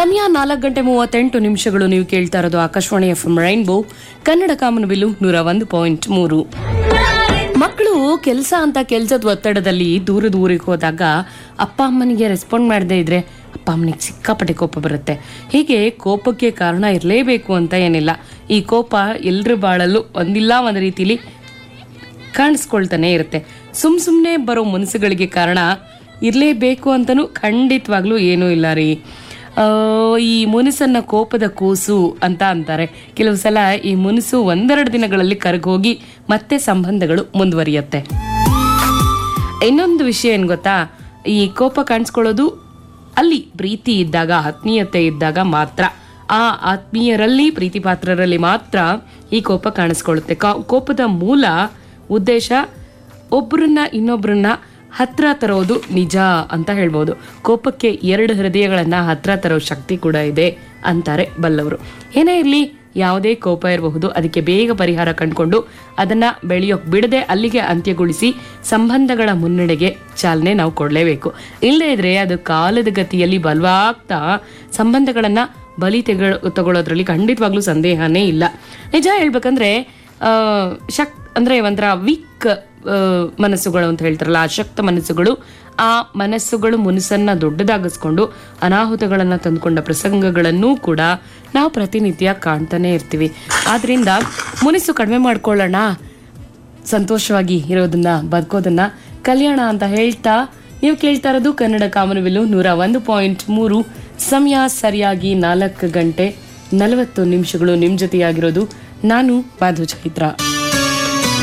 ಸಮಯ ನಾಲ್ಕು ಗಂಟೆ ಮೂವತ್ತೆಂಟು ನಿಮಿಷಗಳು ನೀವು ಕೇಳ್ತಾ ಇರೋದು Akashvani F M rainbow Kannada ಕಾಮನಬಿಲ್ಲು ನೂರ ಒಂದು ಪಾಯಿಂಟ್ ಮೂರು ಮಕ್ಕಳು ಕೆಲಸ ಅಂತ ಕೆಲಸದ ಒತ್ತಡದಲ್ಲಿ ದೂರದ ಊರಿಗೆ ಹೋದಾಗ ಅಪ್ಪ ಅಮ್ಮನಿಗೆ ರೆಸ್ಪಾಂಡ್ ಮಾಡದೇ ಇದ್ರೆ ಅಪ್ಪ ಅಮ್ಮನಿಗೆ ಸಿಕ್ಕಾಪಟ್ಟೆ ಕೋಪ ಬರುತ್ತೆ ಹೀಗೆ ಕೋಪಕ್ಕೆ ಕಾರಣ ಇರಲೇಬೇಕು ಅಂತ ಏನಿಲ್ಲ ಈ ಕೋಪ ಎಲ್ರ ಬಾಳಲ್ಲೂ ಒಂದಿಲ್ಲ ಒಂದು ರೀತಿಲಿ ಕಾಣಿಸ್ಕೊಳ್ತಾನೆ ಇರುತ್ತೆ ಸುಮ್ ಸುಮ್ಮನೆ ಬರೋ ಮನಸ್ಸುಗಳಿಗೆ ಕಾರಣ ಇರಲೇಬೇಕು ಅಂತನೂ ಖಂಡಿತವಾಗ್ಲೂ ಏನೂ ಇಲ್ಲ ರೀ ಆ, ಈ ಮುನಿಸನ್ನ ಕೋಪದ ಕೂಸು ಅಂತ ಅಂತಾರೆ ಕೆಲವು ಸಲ ಈ ಮುನಿಸು ಒಂದೆರಡು ದಿನಗಳಲ್ಲಿ ಕರಗೋಗಿ ಮತ್ತೆ ಸಂಬಂಧಗಳು ಮುಂದುವರಿಯುತ್ತೆ ಇನ್ನೊಂದು ವಿಷಯ ಏನ್ ಗೊತ್ತಾ ಈ ಕೋಪ ಕಾಣಿಸ್ಕೊಳ್ಳೋದು ಅಲ್ಲಿ ಪ್ರೀತಿ ಇದ್ದಾಗ ಆತ್ಮೀಯತೆ ಇದ್ದಾಗ ಮಾತ್ರ ಆ ಆತ್ಮೀಯರಲ್ಲಿ ಪ್ರೀತಿ ಪಾತ್ರರಲ್ಲಿ ಮಾತ್ರ ಈ ಕೋಪ ಕಾಣಿಸ್ಕೊಳ್ಳುತ್ತೆ ಕಾ- ಕೋಪದ ಮೂಲ ಉದ್ದೇಶ ಒಬ್ಬರನ್ನ ಇನ್ನೊಬ್ಬರನ್ನ ಹತ್ರ ತರೋದು ನಿಜ ಅಂತ ಹೇಳ್ಬೋದು ಕೋಪಕ್ಕೆ ಎರಡು ಹೃದಯಗಳನ್ನ ಹತ್ರ ತರೋ ಶಕ್ತಿ ಕೂಡ ಇದೆ ಅಂತಾರೆ ಬಲ್ಲವರು ಏನೇ ಇರಲಿ ಯಾವುದೇ ಕೋಪ ಇರಬಹುದು ಅದಕ್ಕೆ ಬೇಗ ಪರಿಹಾರ ಕಂಡುಕೊಂಡು ಅದನ್ನ ಬೆಳೆಯೋಕ್ ಬಿಡದೆ ಅಲ್ಲಿಗೆ ಅಂತ್ಯಗೊಳಿಸಿ ಸಂಬಂಧಗಳ ಮುನ್ನಡೆಗೆ ಚಾಲನೆ ನಾವು ಕೊಡಲೇಬೇಕು ಇಲ್ಲದೇ ಇದ್ರೆ ಅದು ಕಾಲದ ಗತಿಯಲ್ಲಿ ಬಲವಾಗ್ತಾ ಸಂಬಂಧಗಳನ್ನ ಬಲಿ ತೆಗ ತಗೊಳ್ಳೋದ್ರಲ್ಲಿ ಖಂಡಿತವಾಗ್ಲೂ ಸಂದೇಹನೇ ಇಲ್ಲ ನಿಜ ಹೇಳ್ಬೇಕಂದ್ರೆ ಆ, ಶಕ್ ಅಂದ್ರೆ ಒಂಥರ ವೀಕ್ ಮನಸ್ಸುಗಳು ಅಂತ ಹೇಳ್ತಾರಲ್ಲ ಅಶಕ್ತ ಮನಸ್ಸುಗಳು ಆ ಮನಸ್ಸುಗಳು ಮುನಸನ್ನ ದೊಡ್ಡದಾಗಿಸ್ಕೊಂಡು ಅನಾಹುತಗಳನ್ನ ತಂದುಕೊಂಡ ಪ್ರಸಂಗಗಳನ್ನೂ ಕೂಡ ನಾವು ಪ್ರತಿನಿತ್ಯ ಕಾಣ್ತಾನೆ ಇರ್ತೀವಿ ಆದ್ರಿಂದ ಮುನಿಸು ಕಡಿಮೆ ಮಾಡ್ಕೊಳ್ಳೋಣ ಸಂತೋಷವಾಗಿ ಇರೋದನ್ನ ಬದುಕೋದನ್ನ ಕಲ್ಯಾಣ ಅಂತ ಹೇಳ್ತಾ ನೀವು ಕೇಳ್ತಾ ಇರೋದು ಕನ್ನಡ ಕಾಮನಬಿಲ್ಲು ನೂರ ಒಂದು ಪಾಯಿಂಟ್ ಮೂರು ಸಮಯ ಸರಿಯಾಗಿ ನಾಲ್ಕು ಗಂಟೆ ನಲವತ್ತು ನಿಮಿಷಗಳು ನಿಮ್ ಜೊತೆಯಾಗಿರೋದು ನಾನು ಮಾಧು ಚೈತ್ರ